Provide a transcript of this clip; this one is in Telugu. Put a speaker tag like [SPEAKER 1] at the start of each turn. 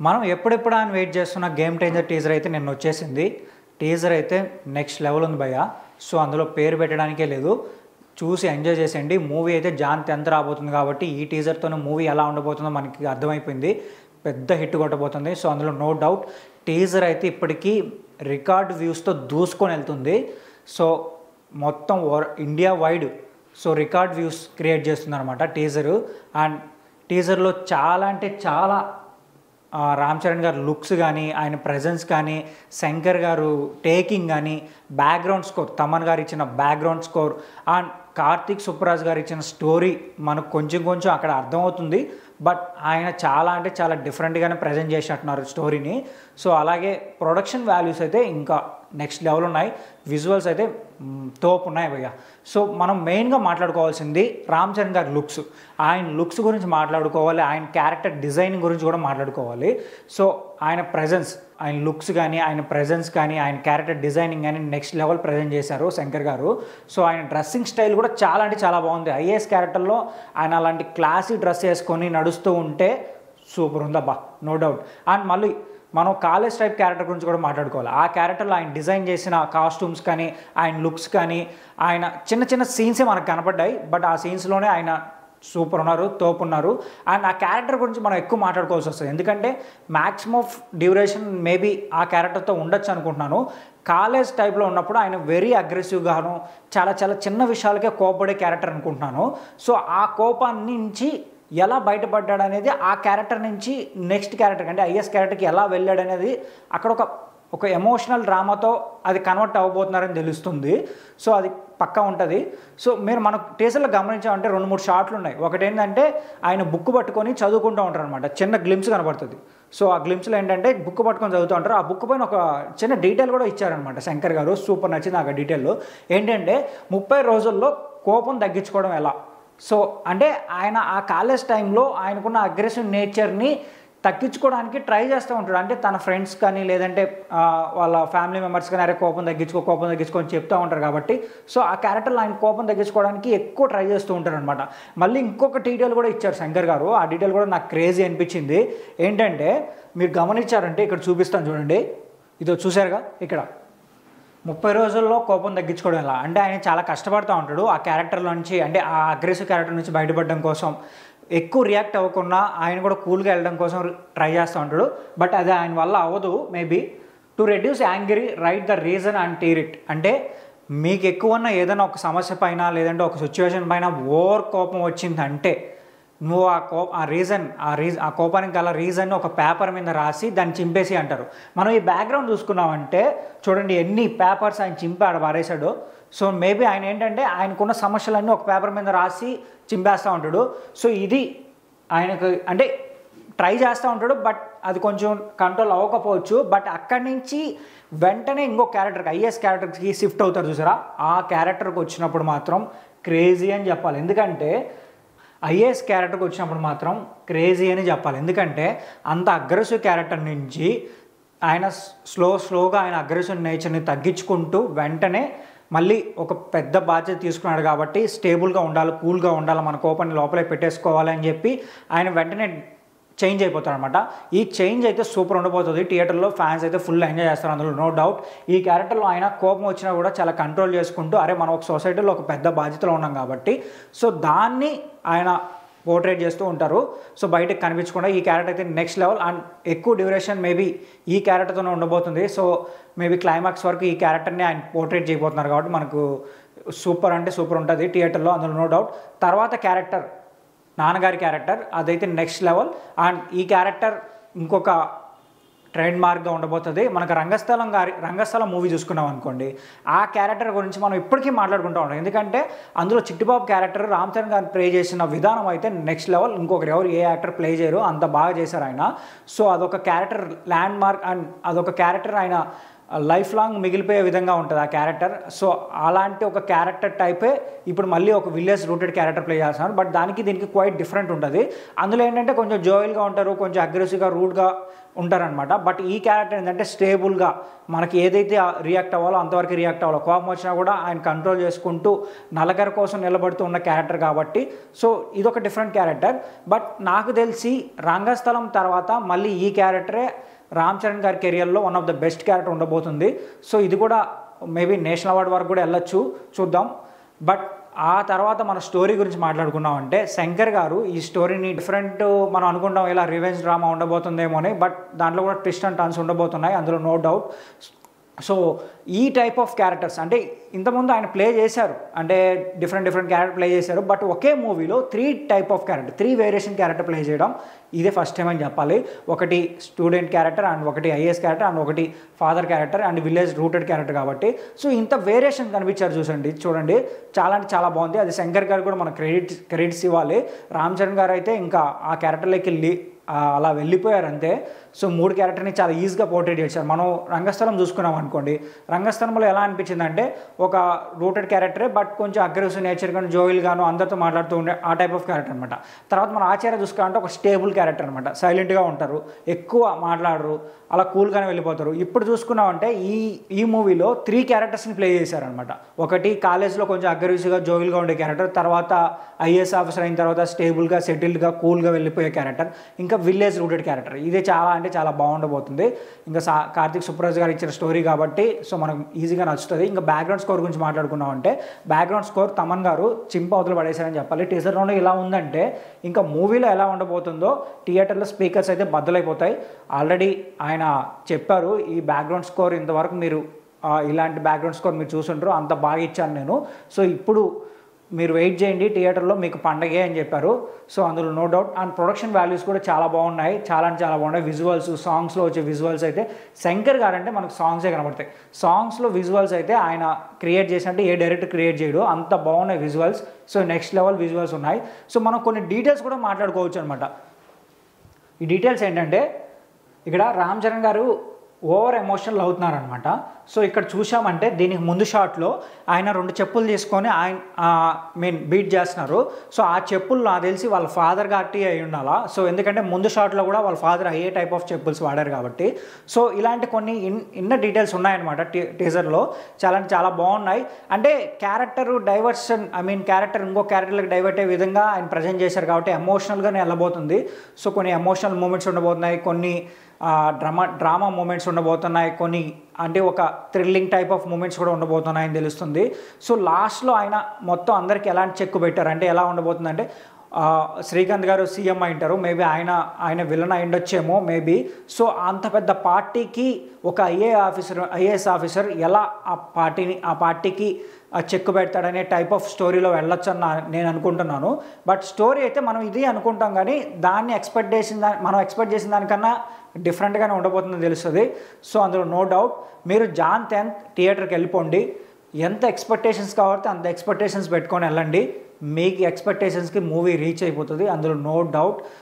[SPEAKER 1] మనం ఎప్పుడెప్పుడు అని వెయిట్ చేస్తున్న గేమ్ టేంజర్ టీజర్ అయితే నిన్న వచ్చేసింది టీజర్ అయితే నెక్స్ట్ లెవెల్ ఉంది భయ్య సో అందులో పేరు పెట్టడానికే లేదు చూసి ఎంజాయ్ చేసేయండి మూవీ అయితే జాన్ టెన్త్ రాబోతుంది కాబట్టి ఈ టీజర్తోనే మూవీ ఎలా ఉండబోతుందో మనకి అర్థమైపోయింది పెద్ద హిట్ కొట్టబోతుంది సో అందులో నో డౌట్ టీజర్ అయితే ఇప్పటికీ రికార్డ్ వ్యూస్తో దూసుకొని వెళ్తుంది సో మొత్తం వర్ India wide so record views create చేస్తుంది అనమాట టీజరు అండ్ టీజర్లో చాలా అంటే చాలా ఆ, రామ్ చరణ్ గారు లుక్స్ కానీ ఆయన ప్రజెన్స్ కానీ శంకర్ గారు టేకింగ్ కానీ బ్యాక్గ్రౌండ్ స్కోర్ తమన్ గారు ఇచ్చిన background score and Karthik Subbaraj గారు ఇచ్చిన స్టోరీ మనకు కొంచెం కొంచెం అక్కడ అర్థమవుతుంది బట్ ఆయన చాలా అంటే చాలా డిఫరెంట్గానే ప్రజెంట్ చేసినట్టున్నారు స్టోరీని సో అలాగే ప్రొడక్షన్ వాల్యూస్ అయితే ఇంకా నెక్స్ట్ లెవెల్ ఉన్నాయి విజువల్స్ అయితే మ్, తోపు ఉన్నాయి భయ్య సో మనం మెయిన్గా మాట్లాడుకోవాల్సింది రామ్ చరణ్ గారి లుక్స్ ఆయన లుక్స్ గురించి మాట్లాడుకోవాలి ఆయన క్యారెక్టర్ డిజైన్ గురించి కూడా మాట్లాడుకోవాలి సో ఆయన ప్రజెన్స్ ఆయన లుక్స్ కానీ ఆయన ప్రజెన్స్ కానీ ఆయన క్యారెక్టర్ డిజైనింగ్ కానీ నెక్స్ట్ లెవెల్ ప్రజెంట్ చేశారు శంకర్ గారు సో ఆయన డ్రెస్సింగ్ స్టైల్ కూడా చాలా అంటే చాలా బాగుంది ఐఏఎస్ క్యారెక్టర్లో ఆయన అలాంటి క్లాసీ డ్రెస్ వేసుకొని నడుస్తూ ఉంటే సూపర్ ఉందబ్బా నో డౌట్ అండ్ మళ్ళీ మనం కాలేజ్ టైప్ క్యారెక్టర్ గురించి కూడా మాట్లాడుకోవాలి ఆ క్యారెక్టర్లో ఆయన డిజైన్ చేసిన కాస్ట్యూమ్స్ కానీ ఆయన లుక్స్ కానీ ఆయన చిన్న చిన్న సీన్సే మనకు కనపడ్డాయి బట్ ఆ సీన్స్లోనే ఆయన సూపర్ ఉన్నారు తోపు ఉన్నారు అండ్ ఆ క్యారెక్టర్ గురించి మనం ఎక్కువ మాట్లాడుకోవాల్సి వస్తుంది ఎందుకంటే మ్యాక్సిమం ఆఫ్ డ్యూరేషన్ మేబీ ఆ క్యారెక్టర్తో ఉండొచ్చు అనుకుంటున్నాను కాలేజ్ టైప్లో ఉన్నప్పుడు ఆయన వెరీ అగ్రెసివ్గాను చాలా చాలా చిన్న విషయాలకే కోపడే క్యారెక్టర్ అనుకుంటున్నాను సో ఆ కోపాన్ని నుంచి ఎలా బయటపడ్డాడు అనేది ఆ క్యారెక్టర్ నుంచి నెక్స్ట్ క్యారెక్టర్ అంటే ఐఎస్ క్యారెక్టర్కి ఎలా వెళ్ళాడు అనేది అక్కడ ఒక ఒక ఎమోషనల్ డ్రామాతో అది కన్వర్ట్ అవ్వబోతున్నారని తెలుస్తుంది సో అది పక్కా ఉంటుంది సో మీరు మనకు టీజర్లో గమనించామంటే రెండు మూడు షాట్లు ఉన్నాయి ఒకటి ఏంటంటే ఆయన బుక్ పట్టుకొని చదువుకుంటూ ఉంటారు అనమాట చిన్న గ్లిమ్స్ కనబడుతుంది సో ఆ గ్లిమ్స్లో ఏంటంటే బుక్ పట్టుకొని చదువుతూ ఉంటారు ఆ బుక్ పైన ఒక చిన్న డీటెయిల్ కూడా ఇచ్చారనమాట శంకర్ గారు సూపర్ నచ్చింది నాకు ఆ డీటెయిల్ ఏంటంటే ముప్పై రోజుల్లో కోపం తగ్గించుకోవడం ఎలా సో అంటే ఆయన ఆ కాలేజ్ టైంలో ఆయనకున్న అగ్రెసివ్ నేచర్ని తగ్గించుకోవడానికి ట్రై చేస్తూ ఉంటాడు అంటే తన ఫ్రెండ్స్ కానీ లేదంటే ఆ, వాళ్ళ ఫ్యామిలీ మెంబర్స్ కానీ అరే కోపం తగ్గించుకో కోపం తగ్గించుకో అని చెప్తూ ఉంటారు కాబట్టి సో ఆ క్యారెక్టర్లో ఆయన కోపం తగ్గించుకోవడానికి ఎక్కువ ట్రై చేస్తూ ఉంటారు అనమాట మళ్ళీ ఇంకొక డీటెయిల్ కూడా ఇచ్చారు శంకర్ గారు ఆ డీటెయిల్ కూడా నాకు క్రేజీ అనిపించింది ఏంటంటే మీరు గమనించారంటే ఇక్కడ చూపిస్తాను చూడండి ఇదో చూశారుగా ఇక్కడ ముప్పై రోజుల్లో కోపం తగ్గించుకోవడం ఎలా అంటే ఆయన చాలా కష్టపడుతూ ఉంటాడు ఆ క్యారెక్టర్ నుంచి అంటే ఆ అగ్రెసివ్ క్యారెక్టర్ నుంచి బయటపడడం కోసం ఎక్కువ రియాక్ట్ అవ్వకుండా ఆయన కూడా కూల్గా వెళ్ళడం కోసం ట్రై చేస్తూ ఉంటాడు బట్ అది ఆయన వల్ల అవ్వదు maybe to reduce angry right the reason and tear it అంటే మీకు ఎక్కువ ఉన్న ఏదైనా ఒక సమస్య పైన లేదంటే ఒక సిచ్యువేషన్ పైన ఓవర్ కోపం వచ్చిందంటే నువ్వు ఆ కో ఆ రీజన్ ఆ రీజన్ ఆ కోపానికి గల రీజన్ ఒక పేపర్ మీద రాసి దాన్ని చింపేసి అంటారు మనం ఈ బ్యాక్గ్రౌండ్ చూసుకున్నామంటే చూడండి ఎన్ని పేపర్స్ ఆయన చింపి ఆడ పారేశాడు సో మేబీ ఆయన ఏంటంటే ఆయనకున్న సమస్యలన్నీ ఒక పేపర్ మీద రాసి చింపేస్తూ ఉంటాడు సో ఇది ఆయనకు అంటే ట్రై చేస్తూ ఉంటాడు బట్ అది కొంచెం కంట్రోల్ అవ్వకపోవచ్చు బట్ అక్కడి నుంచి వెంటనే ఇంకో క్యారెక్టర్కి ఐఎస్ క్యారెక్టర్కి షిఫ్ట్ అవుతారు చూసారా ఆ క్యారెక్టర్కి వచ్చినప్పుడు మాత్రం క్రేజీ అని చెప్పాలి ఎందుకంటే ఐఏఎస్ క్యారెక్టర్కి వచ్చినప్పుడు మాత్రం క్రేజీ అని చెప్పాలి ఎందుకంటే అంత అగ్రెసివ్ క్యారెక్టర్ నుంచి ఆయన స్లో స్లోగా ఆయన అగ్రెసివ్ నేచర్ని తగ్గించుకుంటూ వెంటనే మళ్ళీ ఒక పెద్ద బాధ్యత తీసుకున్నాడు కాబట్టి స్టేబుల్గా ఉండాలి కూల్గా ఉండాలి మన కోపాన్ని లోపలే పెట్టేసుకోవాలి అని చెప్పి ఆయన వెంటనే చేంజ్ అయిపోతారు అనమాట ఈ చేంజ్ అయితే సూపర్ ఉండబోతుంది థియేటర్లో ఫ్యాన్స్ అయితే ఫుల్ ఎంజాయ్ చేస్తారు అందులో నో డౌట్ ఈ క్యారెక్టర్లో ఆయన కోపం వచ్చినా కూడా చాలా కంట్రోల్ చేసుకుంటూ అరే మనం ఒక సొసైటీలో ఒక పెద్ద బాధ్యతలో ఉన్నాం కాబట్టి సో దాన్ని ఆయన పోర్ట్రేట్ చేస్తూ ఉంటారు సో బయటకు కనిపించకుండా ఈ క్యారెక్టర్ అయితే నెక్స్ట్ లెవెల్ అండ్ ఎక్కువ డ్యూరేషన్ మేబీ ఈ క్యారెక్టర్తోనే ఉండబోతుంది సో మేబీ క్లైమాక్స్ వరకు ఈ క్యారెక్టర్ని ఆయన పోర్ట్రేట్ చేయబోతున్నారు కాబట్టి మనకు సూపర్ అంటే సూపర్ ఉంటుంది థియేటర్లో అందులో నో డౌట్ తర్వాత క్యారెక్టర్ నాన్నగారి క్యారెక్టర్ అదైతే నెక్స్ట్ లెవెల్ అండ్ ఈ క్యారెక్టర్ ఇంకొక ట్రెండ్ మార్క్గా ఉండబోతుంది మనకు రంగస్థలం గారి రంగస్థలం మూవీ చూసుకున్నాం అనుకోండి ఆ క్యారెక్టర్ గురించి మనం ఇప్పటికీ మాట్లాడుకుంటూ ఉంటాం ఎందుకంటే అందులో చిట్టిబాబు క్యారెక్టర్ రామ్ చరణ్ గారు ప్లే చేసిన విధానం అయితే నెక్స్ట్ లెవెల్ ఇంకొకరు ఎవరు ఏ యాక్టర్ ప్లే చేయరు అంత బాగా చేశారు ఆయన సో అదొక క్యారెక్టర్ ల్యాండ్ మార్క్ అండ్ అదొక క్యారెక్టర్ ఆయన లైఫ్ లాంగ్ మిగిలిపోయే విధంగా ఉంటుంది ఆ క్యారెక్టర్ సో అలాంటి ఒక క్యారెక్టర్ టైపే ఇప్పుడు మళ్ళీ ఒక విలేజ్ రూటెడ్ క్యారెక్టర్ ప్లే చేస్తున్నారు బట్ దానికి దీనికి క్వైట్ డిఫరెంట్ ఉంటుంది అందులో ఏంటంటే కొంచెం జోయిల్గా ఉంటారు కొంచెం అగ్రెసివ్గా రూడ్గా ఉంటారనమాట బట్ ఈ క్యారెక్టర్ ఏంటంటే స్టేబుల్గా మనకి ఏదైతే రియాక్ట్ అవ్వాలో అంతవరకు రియాక్ట్ అవ్వాలో కోపం వచ్చినా కూడా ఆయన కంట్రోల్ చేసుకుంటూ నలగర కోసం నిలబడుతూ ఉన్న క్యారెక్టర్ కాబట్టి సో ఇదొక డిఫరెంట్ క్యారెక్టర్ బట్ నాకు తెలిసి రంగస్థలం తర్వాత మళ్ళీ ఈ క్యారెక్టరే రామ్ చరణ్ గారి కెరియర్లో one of the best character ఉండబోతుంది సో ఇది కూడా మేబీ నేషనల్ అవార్డు వరకు కూడా వెళ్ళొచ్చు చూద్దాం బట్ ఆ తర్వాత మన స్టోరీ గురించి మాట్లాడుకున్నాం అంటే శంకర్ గారు ఈ స్టోరీని డిఫరెంట్ మనం అనుకుంటాం ఇలా రివెంజ్ డ్రామా ఉండబోతుందేమో అని బట్ దాంట్లో కూడా ట్విస్ట్ అండ్ టర్న్స్ ఉండబోతున్నాయి అందులో నో డౌట్ సో ఈ టైప్ ఆఫ్ క్యారెక్టర్స్ అంటే ఇంతకుముందు ఆయన ప్లే చేశారు అంటే డిఫరెంట్ డిఫరెంట్ క్యారెక్టర్ ప్లే చేశారు బట్ ఒకే మూవీలో three type of character three variation character play చేయడం ఇదే ఫస్ట్ టైం అని చెప్పాలి ఒకటి స్టూడెంట్ క్యారెక్టర్ అండ్ ఒకటి ఐఏఎస్ క్యారెక్టర్ అండ్ ఒకటి father character and village rooted character కాబట్టి సో ఇంత వేరియేషన్ కనిపించారు చూసండి చూడండి చాలా అంటే చాలా బాగుంది అది శంకర్ గారు కూడా మన క్రెడిట్ క్రెడిట్స్ ఇవ్వాలి రామ్ చరణ్ గారు అయితే ఇంకా ఆ క్యారెక్టర్లోకి వెళ్ళి ఆ, అలా వెళ్ళిపోయారు అంతే సో మూడు క్యారెక్టర్ని చాలా ఈజీగా పోర్ట్రేట్ చేశారు మనం రంగస్థలం చూసుకున్నాం అనుకోండి రంగస్థలంలో ఎలా అనిపించింది అంటే ఒక రూటెడ్ క్యారెక్టరే బట్ కొంచెం అగ్రెసివ్ నేచర్ కానీ జోయిల్ గాను అందరితో మాట్లాడుతూ ఉండే ఆ టైప్ ఆఫ్ క్యారెక్టర్ అనమాట తర్వాత మన ఆచార్య చూసుకుంటే ఒక స్టేబుల్ క్యారెక్టర్ అనమాట సైలెంట్గా ఉంటారు ఎక్కువ మాట్లాడరు అలా కూల్గానే వెళ్ళిపోతారు ఇప్పుడు చూసుకున్నామంటే ఈ ఈ మూవీలో త్రీ క్యారెక్టర్స్ని ప్లే చేశారనమాట ఒకటి కాలేజ్లో కొంచెం అగ్రెసివ్గా జోయిల్గా ఉండే క్యారెక్టర్ తర్వాత ఐఏఎస్ ఆఫీసర్ అయిన తర్వాత స్టేబుల్గా సెటిల్డ్గా కూల్గా వెళ్ళిపోయే క్యారెక్టర్ ఇంకా విలేజ్ రూటెడ్ క్యారెక్టర్ ఇదే చాలా అంటే చాలా బాగుండబోతుంది ఇంకా సా కార్తిక్ సుప్రాజ్ గారు ఇచ్చిన స్టోరీ కాబట్టి సో మనకు ఈజీగా నచ్చుతుంది ఇంకా బ్యాక్గ్రౌండ్ స్కోర్ గురించి మాట్లాడుకున్నాం అంటే బ్యాక్గ్రౌండ్ స్కోర్ తమన్ గారు చింప అవతలు పడేశారని చెప్పాలి టీజర్లోనే ఇలా ఉందంటే ఇంకా మూవీలో ఎలా ఉండబోతుందో థియేటర్లో స్పీకర్స్ అయితే బద్దలైపోతాయి ఆల్రెడీ ఆయన చెప్పారు ఈ బ్యాక్గ్రౌండ్ స్కోర్ ఇంతవరకు మీరు ఆ, ఇలాంటి బ్యాక్గ్రౌండ్ స్కోర్ మీరు చూసుంటారు అంత బాగా ఇచ్చాను నేను సో ఇప్పుడు మీరు వెయిట్ చేయండి థియేటర్లో మీకు పండగే అని చెప్పారు సో అందులో no doubt and production values కూడా చాలా బాగున్నాయి చాలా అంటే చాలా బాగున్నాయి విజువల్స్ సాంగ్స్లో వచ్చే విజువల్స్ అయితే శంకర్ గారు అంటే మనకు సాంగ్సే కనబడతాయి సాంగ్స్లో విజువల్స్ అయితే ఆయన క్రియేట్ చేసినట్టు ఏ డైరెక్టర్ క్రియేట్ చేయడు అంత బాగున్నాయి visuals so next level visuals ఉన్నాయి సో మనం కొన్ని డీటెయిల్స్ కూడా మాట్లాడుకోవచ్చు అనమాట ఈ డీటెయిల్స్ ఏంటంటే ఇక్కడ రామ్ చరణ్ గారు ఓవర్ ఎమోషనల్ అవుతున్నారనమాట సో ఇక్కడ చూసామంటే దీనికి ముందు షాట్లో ఆయన రెండు చెప్పులు తీసుకొని ఆయన మీన్ బీట్ చేస్తున్నారు సో ఆ చెప్పులు నాకు తెలిసి వాళ్ళ ఫాదర్ గారి అయి ఉండాలా సో ఎందుకంటే ముందు షాట్లో కూడా వాళ్ళ ఫాదర్ అయ్యే టైప్ ఆఫ్ చెప్పుల్స్ వాడారు కాబట్టి సో ఇలాంటి కొన్ని ఇన్ ఇన్న డీటెయిల్స్ ఉన్నాయన్నమాట టీ టీజర్లో చాలా అంటే చాలా బాగున్నాయి అంటే character diversion I mean character ఇంకో క్యారెక్టర్కి డైవర్ట్ అయ్యే విధంగా ఆయన ప్రజెంట్ చేశారు కాబట్టి ఎమోషనల్గానే వెళ్ళబోతుంది సో కొన్ని ఎమోషనల్ మూమెంట్స్ ఉండబోతున్నాయి కొన్ని డ్రామా డ్రామా మూమెంట్స్ ఉండబోతున్నాయి కొన్ని అంటే ఒక థ్రిల్లింగ్ టైప్ ఆఫ్ మూమెంట్స్ కూడా ఉండబోతున్నాయని తెలుస్తుంది సో లాస్ట్లో ఆయన మొత్తం అందరికి ఎలాంటి చెక్కు పెట్టారు అంటే ఎలా ఉండబోతుందంటే ఆ, శ్రీకాంత్ గారు సీఎం అయింటారు మేబీ ఆయన ఆయన విలన్ అయి ఉండొచ్చేమో మేబీ సో అంత పెద్ద పార్టీకి ఒక ఐఏ ఆఫీసర్ ఐఏఎస్ ఆఫీసర్ ఎలా ఆ పార్టీని ఆ పార్టీకి ఆ చెక్ పెడతాడనే టైప్ ఆఫ్ స్టోరీలో వెళ్ళొచ్చు అని నా- నేను అనుకుంటున్నాను బట్ స్టోరీ అయితే మనం ఇది అనుకుంటాం కానీ దాన్ని ఎక్స్పెక్ట్ చేసిన దా మనం ఎక్స్పెక్ట్ చేసిన దానికన్నా డిఫరెంట్గానే ఉండబోతుందని తెలుస్తుంది సో అందులో నో డౌట్ మీరు జాన్ టెన్త్ థియేటర్కి వెళ్ళిపోండి ఎంత ఎక్స్పెక్టేషన్స్ కావాలంటే అంత ఎక్స్పెక్టేషన్స్ పెట్టుకొని వెళ్ళండి మీకు ఎక్స్పెక్టేషన్స్కి మూవీ రీచ్ అయిపోతుంది అందులో నో డౌట్